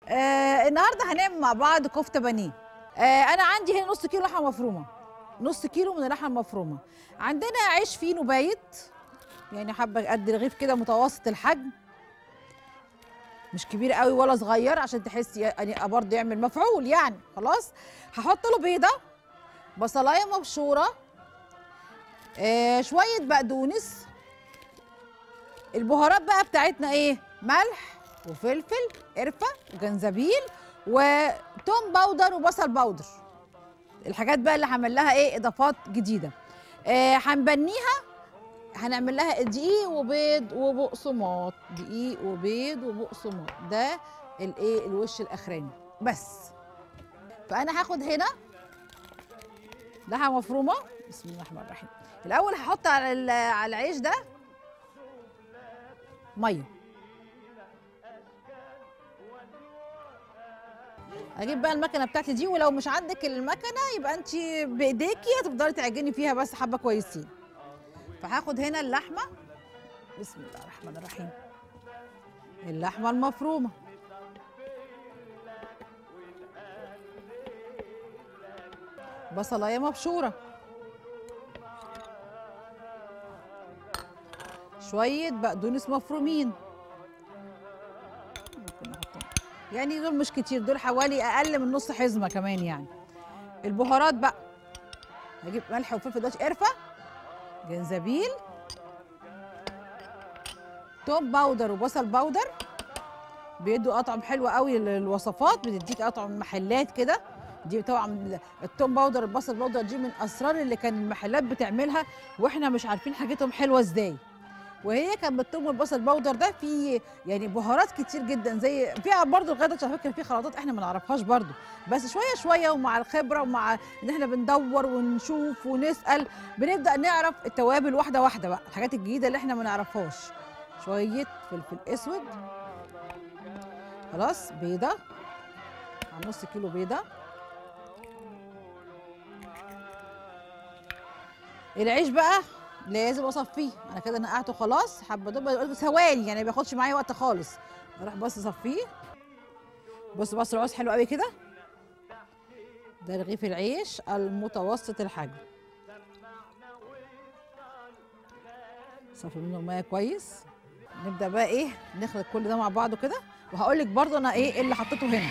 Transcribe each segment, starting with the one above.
آه النهارده هنعمل مع بعض كفته بانيه آه انا عندي هنا نص كيلو لحمه مفرومه نص كيلو من اللحمه المفرومه عندنا عيش فينو بايت يعني حبه قد رغيف كده متوسط الحجم مش كبير قوي ولا صغير عشان تحسي يعني برضه يعمل مفعول يعني خلاص هحط له بيضه بصلايه مبشوره آه شويه بقدونس البهارات بقى بتاعتنا ايه ملح وفلفل قرفه وجنزبيل وتوم باودر وبصل باودر الحاجات بقى اللي هعمل لها ايه اضافات جديده آه هنبنيها هنعمل لها دقيق وبيض وبقسماط دقيق وبيض وبقسماط ده الايه الوش الاخراني بس فانا هاخد هنا لحمه مفرومه بسم الله الرحمن الرحيم الاول هحط على ال- على العيش ده ميه اجيب بقى المكنه بتاعتي دي ولو مش عندك المكنه يبقى انت بايديكي هتفضلي تعجني فيها بس حبه كويسين فهاخد هنا اللحمه بسم الله الرحمن الرحيم اللحمه المفرومه بصلايه مبشوره شويه بقدونس مفرومين ممكن نحطهم يعني دول مش كتير دول حوالي اقل من نص حزمه كمان يعني البهارات بقى هجيب ملح وفلفل دلوقتي قرفه جنزبيل توم باودر وبصل باودر بيدوا اطعم حلوه قوي للوصفات بتديك اطعم محلات كده دي طبعا التوم باودر البصل باودر دي من اسرار اللي كان المحلات بتعملها واحنا مش عارفين حاجتهم حلوه ازاي وهي كان بالثوم والبصل باودر ده في يعني بهارات كتير جدا زي فيها برضه لغايه دلوقتي على فكره في خلطات احنا ما نعرفهاش برضه بس شويه شويه ومع الخبره ومع ان احنا بندور ونشوف ونسال بنبدا نعرف التوابل واحده واحده بقى الحاجات الجديده اللي احنا ما نعرفهاش شويه فلفل اسود خلاص بيضه على نص كيلو بيضه العيش بقى لازم اصفيه انا كده نقعته خلاص حبه دول ثواني يعني ما بياخدش معايا وقت خالص اروح بس اصفيه بص بص العوز حلو قوي كده ده رغيف العيش المتوسط الحجم صفي منه الميه كويس نبدا بقى ايه نخلط كل ده مع بعضه كده وهقول لك برضه انا ايه اللي حطيته هنا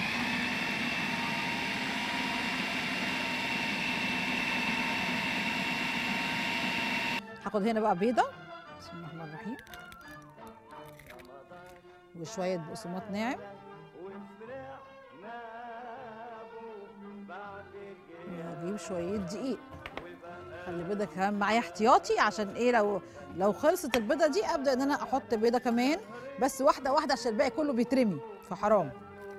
هاخد هنا بقى بيضه بسم الله الرحمن الرحيم وشويه بقسماط ناعم واجيب شويه دقيق خلي بيضه كمان معايا احتياطي عشان ايه لو لو خلصت البيضه دي ابدا ان انا احط بيضه كمان بس واحده واحده عشان الباقي كله بيترمي فحرام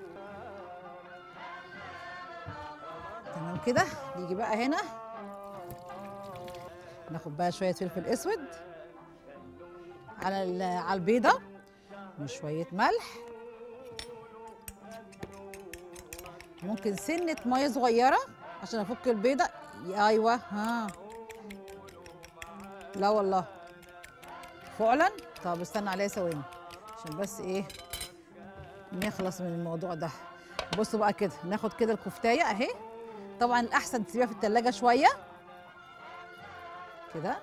تمام كده نيجي بقى هنا ناخد بقى شويه فلفل اسود على ال- على البيضه وشويه ملح ممكن سنه ميه صغيره عشان افك البيضه ايوه ها لا والله فعلا طب استنى عليا ثواني عشان بس ايه نخلص من الموضوع ده بصوا بقى كده ناخد كده الكفتايه اهي طبعا الاحسن تسيبيها في التلاجة شويه كده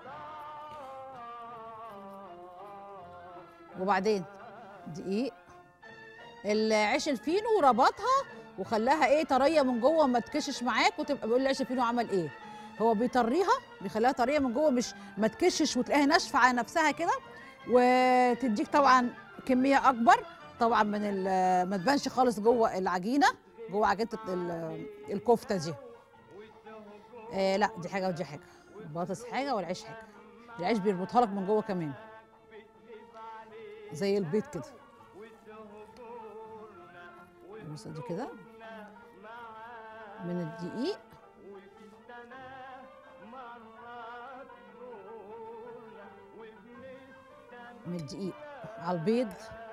وبعدين دقيق العيش الفينو ربطها وخلاها ايه طريه من جوه ما تكشش معاك وتبقى بيقول العيش الفينو عمل ايه هو بيطريها بيخليها طريه من جوه مش ما تكشش وتلاقيها ناشفه على نفسها كده وتديك طبعا كميه اكبر طبعا من ال- ما تبانش خالص جوه العجينه جوه عجينه ال- الكفته دي آه لا دي حاجه ودي حاجه البطاطس حاجه والعيش حاجه العيش بيربطها لك من جوه كمان زي البيض كده بص دي كده من الدقيق من الدقيق على البيض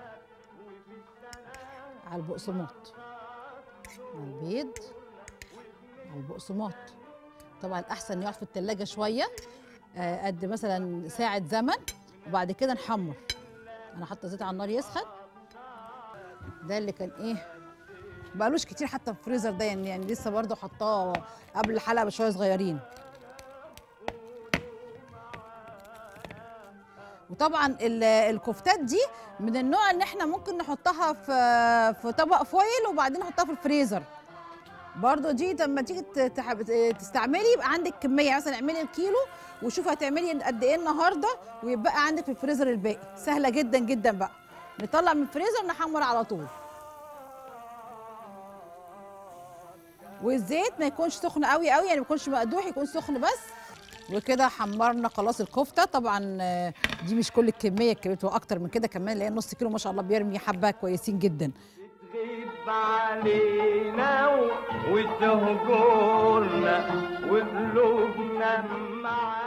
على البقسماط على البيض على البقسماط طبعا الاحسن يقعد في التلاجة شويه آه، قد مثلا ساعه زمن وبعد كده نحمر انا حاطه زيت على النار يسخن ده اللي كان ايه بقالوش كتير حتى في الفريزر ده يعني, يعني لسه برضه حطاه قبل الحلقه بشويه صغيرين وطبعا ال- الكفتات دي من النوع ان احنا ممكن نحطها في في طبق فويل وبعدين نحطها في الفريزر برضو دي لما تيجي ت- تح- تستعملي يبقى عندك كميه مثلا اعملي الكيلو وشوفي هتعملي قد ايه النهارده ويبقى عندك في الفريزر الباقي سهله جدا جدا بقى نطلع من الفريزر نحمر على طول والزيت ما يكونش سخن قوي قوي يعني ما يكونش مقدوح يكون سخن بس وكده حمرنا خلاص الكفته طبعا آه، دي مش كل الكميه الكميه بتبقى اكتر من كده كمان لان نص كيلو ما شاء الله بيرمي حبه كويسين جدا تغيب علينا و- وتهجرنا وقلوبنا معاك